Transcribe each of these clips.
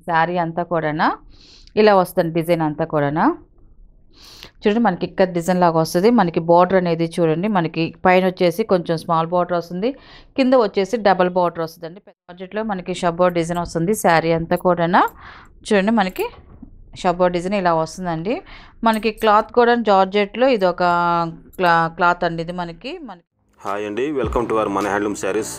శారీ అంతా కూడా ఇలా వస్తుంది డిజైన్ అంతా కూడా చూడండి మనకి ఇక్కడ డిజైన్ లాగా వస్తుంది మనకి బార్డర్ అనేది చూడండి మనకి పైన వచ్చేసి కొంచెం స్మాల్ బార్డర్ వస్తుంది కింద వచ్చేసి డబల్ బార్డర్ వస్తుందండి పెద్ద బడ్జెట్లో మనకి షబ్బో డిజైన్ వస్తుంది శారీ అంతా కూడా చూడండి మనకి షబ్బో డిజైన్ ఇలా వస్తుందండి మనకి క్లాత్ కూడా జార్జెట్లో ఇది ఒక క్లా క్లాత్ అండి ఇది మనకి మనకి హాయ్ అండి వెల్కమ్ టు అవర్ మన హ్యాండ్లూమ్ శారీస్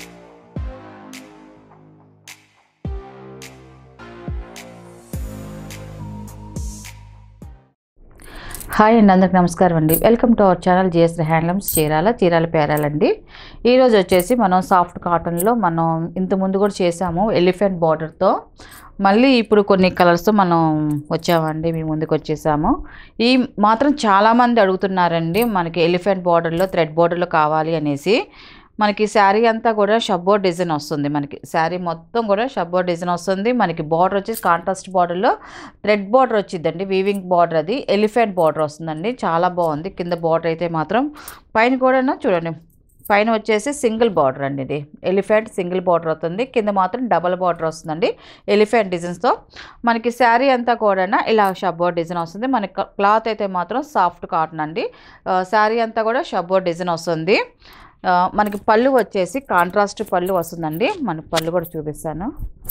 హాయ్ అండి అందరికి నమస్కారం అండి welcome to our channel GS handlooms Chirala Chirala పేరాలండి ఈరోజు వచ్చేసి మనం సాఫ్ట్ కాటన్లో మనం ఇంత ముందు కూడా చేసాము ఎలిఫెంట్ బార్డర్తో మళ్ళీ ఇప్పుడు కొన్ని కలర్స్తో మనం వచ్చామండి మీ ముందుకు వచ్చేసాము ఈ మాత్రం చాలామంది అడుగుతున్నారండి మనకి ఎలిఫెంట్ బార్డర్లో థ్రెడ్ బార్డర్లో కావాలి అనేసి మనకి శారీ అంతా కూడా షబ్బో డిజైన్ వస్తుంది మనకి శారీ మొత్తం కూడా షబ్బో డిజైన్ వస్తుంది మనకి బార్డర్ వచ్చేసి కాంట్రాస్ట్ బార్డర్లో థ్రెడ్ బార్డర్ వచ్చిందండి వీవింగ్ బార్డర్ అది ఎలిఫెంట్ బార్డర్ వస్తుందండి చాలా బాగుంది కింద బార్డర్ అయితే మాత్రం పైన కూడా చూడండి పైన వచ్చేసి సింగిల్ బార్డర్ అండి ఇది ఎలిఫెంట్ సింగిల్ బార్డర్ అవుతుంది కింద మాత్రం డబల్ బార్డర్ వస్తుందండి ఎలిఫెంట్ డిజైన్స్తో మనకి శారీ అంతా కూడా ఇలా షబ్బో డిజైన్ వస్తుంది మనకి క్లాత్ అయితే మాత్రం సాఫ్ట్ కాటన్ అండి శారీ అంతా కూడా షబ్బో డిజైన్ వస్తుంది ఆ, మనకి పళ్ళు వచ్చేసి కాంట్రాస్ట్ పళ్ళు వస్తుందండి మన పళ్ళు కూడా చూపిస్తాను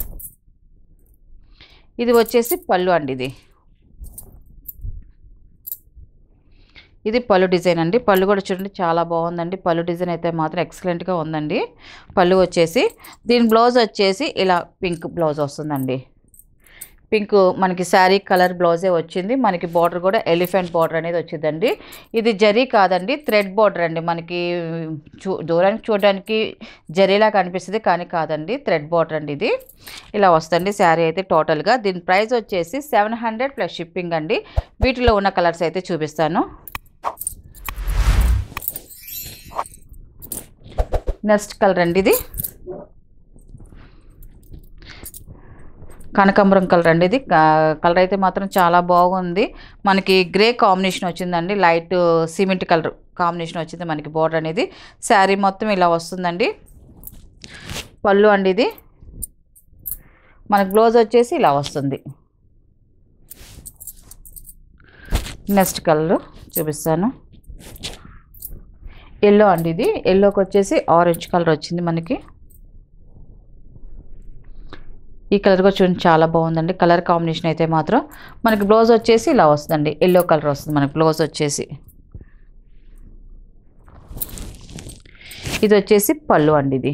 ఇది వచ్చేసి పళ్ళు అండి ఇది ఇది పళ్ళు డిజైన్ అండి పళ్ళు కూడా చూడండి చాలా బాగుందండి పళ్ళు డిజైన్ అయితే మాత్రం ఎక్సలెంట్గా ఉందండి పళ్ళు వచ్చేసి దీని బ్లౌజ్ వచ్చేసి ఇలా పింక్ బ్లౌజ్ వస్తుందండి పింక్ మనకి శారీ కలర్ బ్లౌజే వచ్చింది మనకి బార్డర్ కూడా ఎలిఫెంట్ బార్డర్ అనేది వచ్చిందండి ఇది జరీ కాదండి థ్రెడ్ బార్డర్ అండి మనకి చూ దూరానికి చూడడానికి జరీలా కనిపిస్తుంది కానీ కాదండి థ్రెడ్ బార్డర్ అండి ఇది ఇలా వస్తుంది శారీ అయితే టోటల్గా దీని ప్రైస్ వచ్చేసి సెవెన్ హండ్రెడ్ ప్లస్ షిప్పింగ్ అండి వీటిలో ఉన్న కలర్స్ అయితే చూపిస్తాను నెక్స్ట్ కలర్ అండి ఇది కనకాంబరం కలర్ అండి ఇది క- కలర్ అయితే మాత్రం చాలా బాగుంది మనకి గ్రే కాంబినేషన్ వచ్చిందండి లైట్ సిమెంట్ కలర్ కాంబినేషన్ వచ్చింది మనకి బోర్డర్ అనేది శారీ మొత్తం ఇలా వస్తుందండి పళ్ళు అండి ఇది మనకి బ్లౌజ్ వచ్చేసి ఇలా వస్తుంది నెక్స్ట్ కలర్ చూపిస్తాను ఎల్లో అండి ఇది ఎల్లోకి వచ్చేసి ఆరెంజ్ కలర్ వచ్చింది మనకి ఈ కలర్ కూడా చూడండి చాలా బాగుందండి కలర్ కాంబినేషన్ అయితే మాత్రం మనకి బ్లౌజ్ వచ్చేసి ఇలా వస్తుందండి ఎల్లో కలర్ వస్తుంది మనకి బ్లౌజ్ వచ్చేసి ఇది వచ్చేసి పళ్ళు అండి ఇది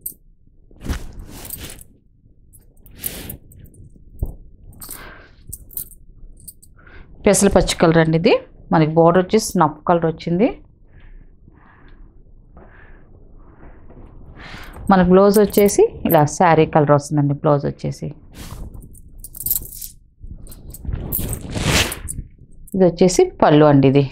పెసల పచ్చి కలర్ అండి ఇది మనకి బార్డర్ వచ్చేసి స్నఫ్ కలర్ వచ్చింది మనకు బ్లౌజ్ వచ్చేసి ఇలా శారీ కలర్ వస్తుందండి బ్లౌజ్ వచ్చేసి ఇది వచ్చేసి పళ్ళు అండి ఇది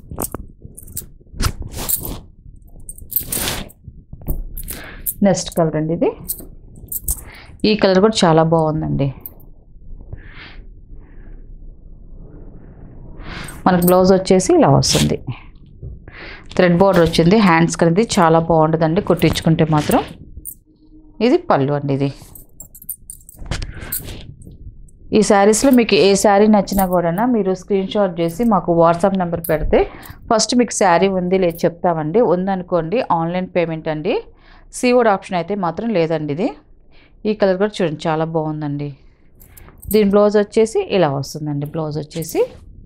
నెక్స్ట్ కలర్ అండి ఇది ఈ కలర్ కూడా చాలా బాగుందండి మనకు బ్లౌజ్ వచ్చేసి ఇలా వస్తుంది థ్రెడ్ బోర్డర్ వచ్చింది హ్యాండ్స్ అనేది చాలా బాగుంటుందండి కుట్టించుకుంటే మాత్రం ఇది పళ్ళు అండి ఇది ఈ శారీస్లో మీకు ఏ శారీ నచ్చినా కూడా మీరు స్క్రీన్ షాట్ చేసి మాకు వాట్సాప్ నెంబర్ పెడితే ఫస్ట్ మీకు శారీ ఉంది లేదు చెప్తామండి ఉందనుకోండి ఆన్లైన్ పేమెంట్ అండి సీఓడ్ ఆప్షన్ అయితే మాత్రం లేదండి ఇది ఈ కలర్ కూడా చూడండి చాలా బాగుందండి దీని బ్లౌజ్ వచ్చేసి ఇలా వస్తుందండి బ్లౌజ్ వచ్చేసి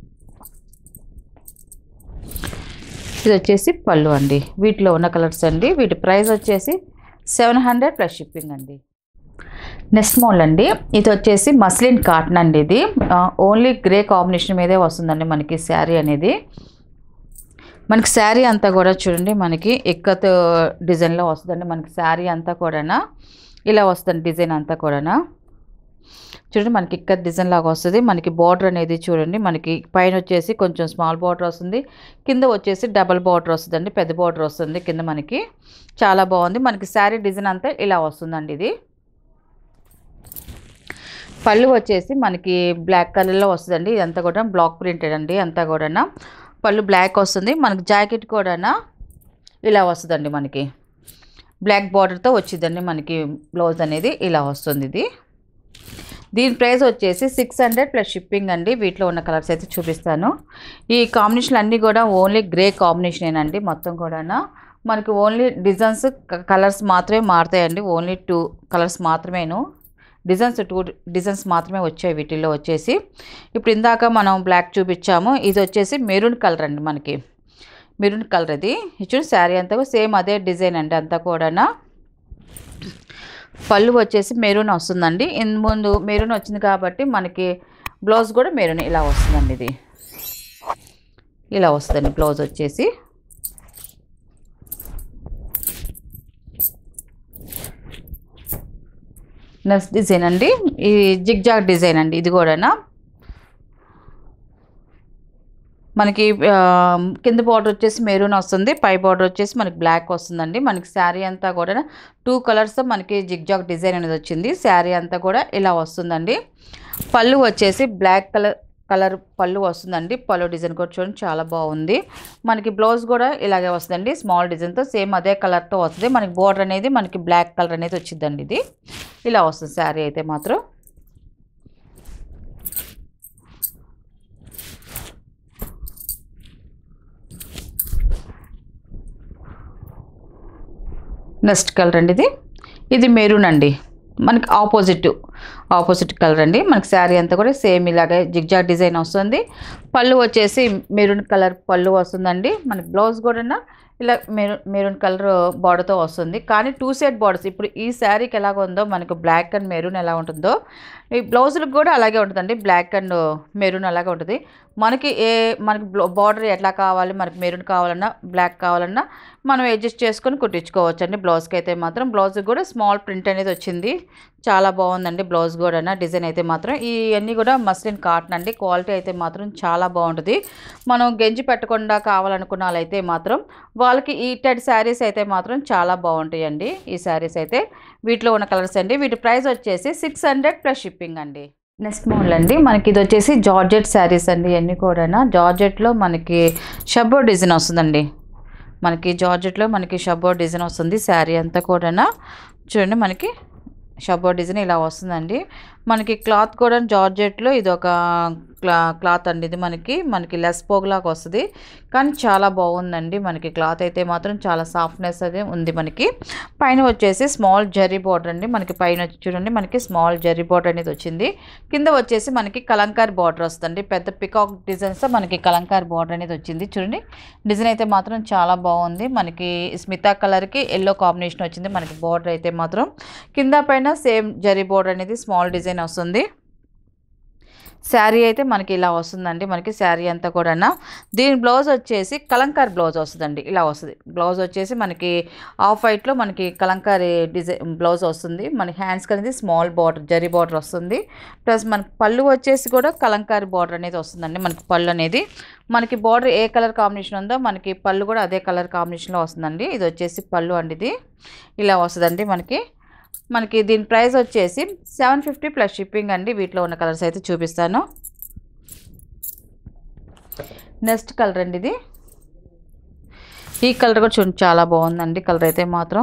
ఇది వచ్చేసి పళ్ళు అండి వీటిలో ఉన్న కలర్స్ అండి వీటి ప్రైస్ వచ్చేసి సెవెన్ హండ్రెడ్ ప్లస్ షిప్పింగ్ అండి నెక్స్ట్ మోడల్ అండి ఇది వచ్చేసి మస్లిన్ కాటన్ అండి ఇది ఓన్లీ గ్రే కాంబినేషన్ మీదే వస్తుందండి మనకి శారీ అనేది మనకి శారీ అంతా కూడా చూడండి మనకి ఎక్కత్ డిజైన్లో వస్తుందండి మనకి శారీ అంతా కూడా ఇలా వస్తుంది డిజైన్ అంతా కూడా చూడండి మనకి ఇక్కడ డిజైన్ లాగా వస్తుంది మనకి బార్డర్ అనేది చూడండి మనకి పైన వచ్చేసి కొంచెం స్మాల్ బార్డర్ వస్తుంది కింద వచ్చేసి డబల్ బార్డర్ వస్తుందండి పెద్ద బార్డర్ వస్తుంది కింద మనకి చాలా బాగుంది మనకి శారీ డిజైన్ అంతా ఇలా వస్తుందండి ఇది పళ్ళు వచ్చేసి మనకి బ్లాక్ కలర్లో వస్తుందండి ఇదంతా కూడా బ్లాక్ ప్రింటెడ్ అండి అంతా కూడా పళ్ళు బ్లాక్ వస్తుంది మనకి జాకెట్ కూడా ఇలా వస్తుందండి మనకి బ్లాక్ బార్డర్తో వచ్చిందండి మనకి బ్లౌజ్ అనేది ఇలా వస్తుంది ఇది దీని ప్రైస్ వచ్చేసి సిక్స్ హండ్రెడ్ ప్లస్ షిప్పింగ్ అండి వీటిలో ఉన్న కలర్స్ అయితే చూపిస్తాను ఈ కాంబినేషన్ అన్నీ కూడా ఓన్లీ గ్రే కాంబినేషనేనండి మొత్తం కూడా మనకి ఓన్లీ డిజైన్స్ కలర్స్ మాత్రమే మారుతాయండి ఓన్లీ టూ కలర్స్ మాత్రమేను డిజైన్స్ టూ డిజైన్స్ మాత్రమే వచ్చాయి వీటిల్లో వచ్చేసి ఇప్పుడు ఇందాక మనం బ్లాక్ చూపించాము ఇది వచ్చేసి మెరూన్ కలర్ అండి మనకి మెరూన్ కలర్ ఇది చూడు శారీ అంతా కూడా సేమ్ అదే డిజైన్ అండి అంతా కూడా పళ్ళు వచ్చేసి మెరూన్ వస్తుందండి ఇన్ ముందు మెరూన్ వచ్చింది కాబట్టి మనకి బ్లౌజ్ కూడా మెరూన్ ఇలా వస్తుందండి ఇది ఇలా వస్తుందండి బ్లౌజ్ వచ్చేసి నెక్స్ట్ డిజైన్ అండి ఈ జిగ్జాగ్ డిజైన్ అండి ఇది కూడానా మనకి ఆ, కింద బార్డర్ వచ్చేసి మెరూన్ వస్తుంది పై బార్డర్ వచ్చేసి మనకి బ్లాక్ వస్తుందండి మనకి శారీ అంతా కూడా టూ కలర్స్తో మనకి జిగ్జాగ్ డిజైన్ అనేది వచ్చింది శారీ అంతా కూడా ఇలా వస్తుందండి పళ్ళు వచ్చేసి బ్లాక్ కలర్ కలర్ పళ్ళు వస్తుందండి పళ్ళు డిజైన్ కూడా చూడండి చాలా బాగుంది మనకి బ్లౌజ్ కూడా ఇలాగే వస్తుందండి స్మాల్ డిజైన్తో సేమ్ అదే కలర్తో వస్తుంది మనకి బోర్డర్ అనేది మనకి బ్లాక్ కలర్ అనేది వచ్చిందండి ఇది ఇలా వస్తుంది శారీ అయితే మాత్రం నెక్స్ట్ కలర్ అండి ఇది ఇది మెరూన్ అండి మనకి ఆపోజిట్ ఆపోజిట్ కలర్ అండి మనకి శారీ అంతా కూడా సేమ్ ఇలాగే జిగ్జాగ్ డిజైన్ వస్తుంది పళ్ళు వచ్చేసి మెరూన్ కలర్ పళ్ళు వస్తుందండి మనకి బ్లౌజ్ కూడా ఇలా మెరూన్ మెరూన్ కలర్ బార్డర్తో వస్తుంది కానీ టూ సైడ్ బార్డర్స్ ఇప్పుడు ఈ శారీకి ఎలాగ ఉందో మనకు బ్లాక్ అండ్ మెరూన్ ఎలా ఉంటుందో ఈ బ్లౌజులకు కూడా అలాగే ఉంటుందండి బ్లాక్ అండ్ మెరూన్ అలాగే ఉంటుంది మనకి ఏ మనకి బార్డర్ ఎట్లా కావాలి మనకి మెరూన్ కావాలన్నా బ్లాక్ కావాలన్నా మనం అడ్జస్ట్ చేసుకొని కుట్టించుకోవచ్చు అండి బ్లౌజ్కి అయితే మాత్రం బ్లౌజ్కి కూడా స్మాల్ ప్రింట్ అనేది వచ్చింది చాలా బాగుందండి బ్లౌజ్ కూడా డిజైన్ అయితే మాత్రం ఇవన్నీ కూడా మస్లిన్ కాటన్ అండి క్వాలిటీ అయితే మాత్రం చాలా బాగుంటుంది మనం గెంజి పెట్టకుండా కావాలనుకున్న వాళ్ళైతే మాత్రం వాళ్ళకి ఈ టెడ్ శారీస్ అయితే మాత్రం చాలా బాగుంటాయండి ఈ శారీస్ అయితే వీటిలో ఉన్న కలర్స్ అండి వీటి ప్రైస్ వచ్చేసి సిక్స్ హండ్రెడ్ ప్లస్ షిప్పింగ్ అండి నెక్స్ట్ మోడల్ అండి మనకి ఇది వచ్చేసి జార్జెట్ శారీస్ అండి ఇవన్నీ కూడా జార్జెట్లో మనకి షబ్బో డిజైన్ వస్తుందండి మనకి జార్జెట్లో మనకి షబ్బో డిజైన్ వస్తుంది శారీ అంతా కూడా చూడండి మనకి షబ్బో డిజైన్ ఇలా వస్తుందండి మనకి క్లాత్ కూడా జార్జెట్లో ఇది ఒక క్లా క్లాత్ అండి ఇది మనకి మనకి లెస్ పోగులాగా వస్తుంది కానీ చాలా బాగుందండి మనకి క్లాత్ అయితే మాత్రం చాలా సాఫ్ట్నెస్ అది ఉంది మనకి పైన వచ్చేసి స్మాల్ జరీ బార్డర్ అండి మనకి పైన వచ్చి చూడండి మనకి స్మాల్ జరీ బార్డర్ అనేది వచ్చింది కింద వచ్చేసి మనకి కలంకార్ బార్డర్ వస్తుంది పెద్ద పికాక్ డిజైన్స్తో మనకి కలంకార్ బార్డర్ అనేది వచ్చింది చూడండి డిజైన్ అయితే మాత్రం చాలా బాగుంది మనకి స్మితా కలర్కి ఎల్లో కాంబినేషన్ వచ్చింది మనకి బార్డర్ అయితే మాత్రం కింద పైన సేమ్ జరీ బార్డర్ అనేది స్మాల్ డిజైన్ వస్తుంది శారీ అయితే మనకి ఇలా వస్తుందండి మనకి శారీ అంతా కూడా దీని బ్లౌజ్ వచ్చేసి కలంకార్ బ్లౌజ్ వస్తుందండి ఇలా వస్తుంది బ్లౌజ్ వచ్చేసి మనకి ఆఫ్ వైట్లో మనకి కలంకారీ డిజైన్ బ్లౌజ్ వస్తుంది మనకి హ్యాండ్స్కి అనేది స్మాల్ బార్డర్ జరీ బార్డర్ వస్తుంది ప్లస్ మనకి పళ్ళు వచ్చేసి కూడా కలంకారీ బార్డర్ అనేది వస్తుందండి మనకి పళ్ళు అనేది మనకి బార్డర్ ఏ కలర్ కాంబినేషన్ ఉందో మనకి పళ్ళు కూడా అదే కలర్ కాంబినేషన్లో వస్తుందండి ఇది వచ్చేసి పళ్ళు అండి ఇది ఇలా వస్తుందండి మనకి మనకి దీని ప్రైస్ వచ్చేసి సెవెన్ ఫిఫ్టీ ప్లస్ షిప్పింగ్ అండి వీటిలో ఉన్న కలర్స్ అయితే చూపిస్తాను నెక్స్ట్ కలర్ అండి ఇది ఈ కలర్ కూడా చూడండి చాలా బాగుందండి కలర్ అయితే మాత్రం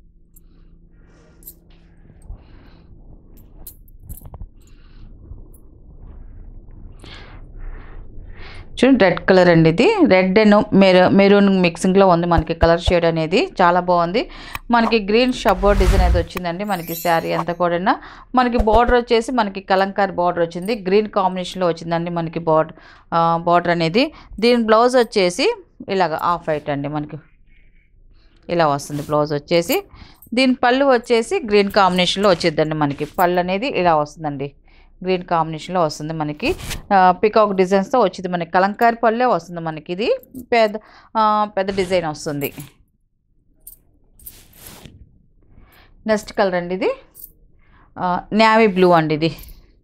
చూడండి రెడ్ కలర్ అండి ఇది రెడ్ అండ్ మెరూ మెరూన్ మిక్సింగ్లో ఉంది మనకి కలర్ షేడ్ అనేది చాలా బాగుంది మనకి గ్రీన్ షబ్బో డిజైన్ అయితే వచ్చిందండి మనకి శారీ అంతా కూడా మనకి బార్డర్ వచ్చేసి మనకి కలంకార్ బార్డర్ వచ్చింది గ్రీన్ కాంబినేషన్లో వచ్చిందండి మనకి బార్డర్ బార్డర్ అనేది దీని బ్లౌజ్ వచ్చేసి ఇలాగ ఆఫ్ వైట్ అండి మనకి ఇలా వస్తుంది బ్లౌజ్ వచ్చేసి దీని పళ్ళు వచ్చేసి గ్రీన్ కాంబినేషన్లో వచ్చిందండి మనకి పళ్ళు అనేది ఇలా వస్తుందండి గ్రీన్ కాంబినేషన్లో వస్తుంది మనకి పికాక్ డిజైన్స్తో వచ్చింది మనకి కలంకారీ పళ్ళే వస్తుంది మనకి ఇది పెద్ద ఆ, పెద్ద డిజైన్ వస్తుంది నెక్స్ట్ కలర్ అండి ఇది నేవీ బ్లూ అండి ఇది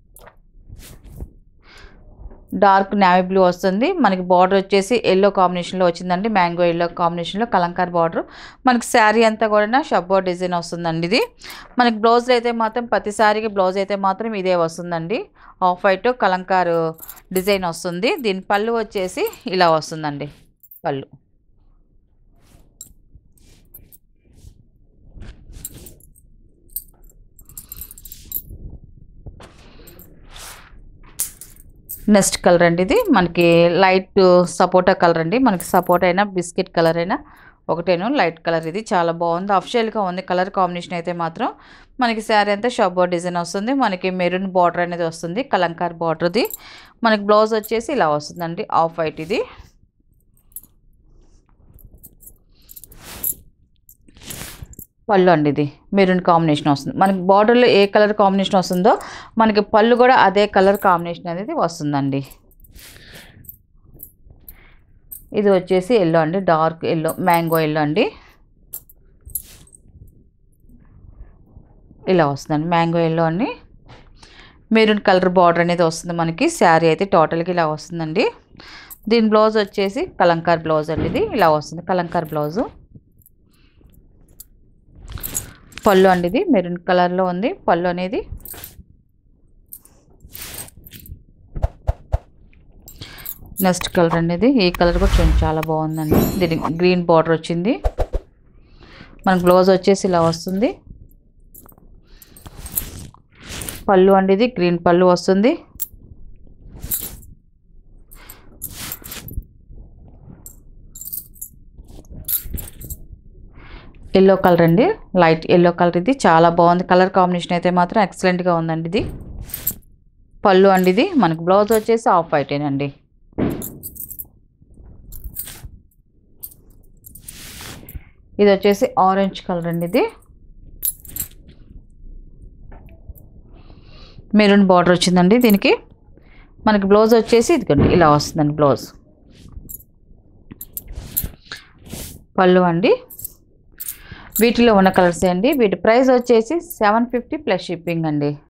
డార్క్ నేవీ బ్లూ వస్తుంది మనకి బార్డర్ వచ్చేసి ఎల్లో కాంబినేషన్లో వచ్చిందండి మ్యాంగో ఎల్లో కాంబినేషన్లో కలంకార్ బార్డర్ మనకి శారీ అంతా కూడా షబ్బో డిజైన్ వస్తుందండి ఇది మనకి బ్లౌజ్ అయితే మాత్రం ప్రతి శారీకి బ్లౌజ్ అయితే మాత్రం ఇదే వస్తుందండి ఆఫ్ వైట్ కలంకారు డిజైన్ వస్తుంది దీని పళ్ళు వచ్చేసి ఇలా వస్తుందండి పళ్ళు నెక్స్ట్ కలర్ అండి ఇది మనకి లైట్ సపోటా కలర్ అండి మనకి సపోటా అయినా బిస్కెట్ కలర్ అయినా ఒకటేను లైట్ కలర్ ఇది చాలా బాగుంది అఫిషియల్గా ఉంది కలర్ కాంబినేషన్ అయితే మాత్రం మనకి శారీ అంతా షబ్బో డిజైన్ వస్తుంది మనకి మెరూన్ బార్డర్ అనేది వస్తుంది కలంకార్ బార్డర్ది మనకి బ్లౌజ్ వచ్చేసి ఇలా వస్తుందండి ఆఫ్ వైట్ ఇది పళ్ళు అండి ఇది మెరూన్ కాంబినేషన్ వస్తుంది మనకి బార్డర్లో ఏ కలర్ కాంబినేషన్ వస్తుందో మనకి పళ్ళు కూడా అదే కలర్ కాంబినేషన్ అనేది వస్తుందండి ఇది వచ్చేసి ఎల్లో అండి డార్క్ ఎల్లో మ్యాంగో ఎల్లో అండి ఇలా వస్తుందండి మ్యాంగో ఎల్లో అండి మెరూన్ కలర్ బార్డర్ అనేది వస్తుంది మనకి శారీ అయితే టోటల్గా ఇలా వస్తుందండి దీని బ్లౌజ్ వచ్చేసి కలంకార్ బ్లౌజ్ అండి ఇది ఇలా వస్తుంది కలంకార్ బ్లౌజు పళ్ళు అండి ఇది మెరూన్ కలర్లో ఉంది పళ్ళు అనేది నెక్స్ట్ కలర్ అండి ఇది ఈ కలర్ కూడా చూడండి చాలా బాగుందండి దీని గ్రీన్ బార్డర్ వచ్చింది మనకు బ్లౌజ్ వచ్చేసి ఇలా వస్తుంది పళ్ళు అండి ఇది గ్రీన్ పళ్ళు వస్తుంది ఎల్లో కలర్ అండి లైట్ ఎల్లో కలర్ ఇది చాలా బాగుంది కలర్ కాంబినేషన్ అయితే మాత్రం ఎక్సలెంట్గా ఉందండి ఇది పళ్ళు అండి ఇది మనకు బ్లౌజ్ వచ్చేసి ఆఫ్ వైటేనండి ఇది వచ్చేసి ఆరెంజ్ కలర్ అండి ఇది మెరూన్ బార్డర్ వచ్చిందండి దీనికి మనకి బ్లౌజ్ వచ్చేసి ఇదిగోండి ఇలా వస్తుందండి బ్లౌజ్ పళ్ళు అండి వీటిలో ఉన్న కలర్స్ అండి వీటి ప్రైస్ వచ్చేసి సెవెన్ ఫిఫ్టీ ప్లస్ షిప్పింగ్ అండి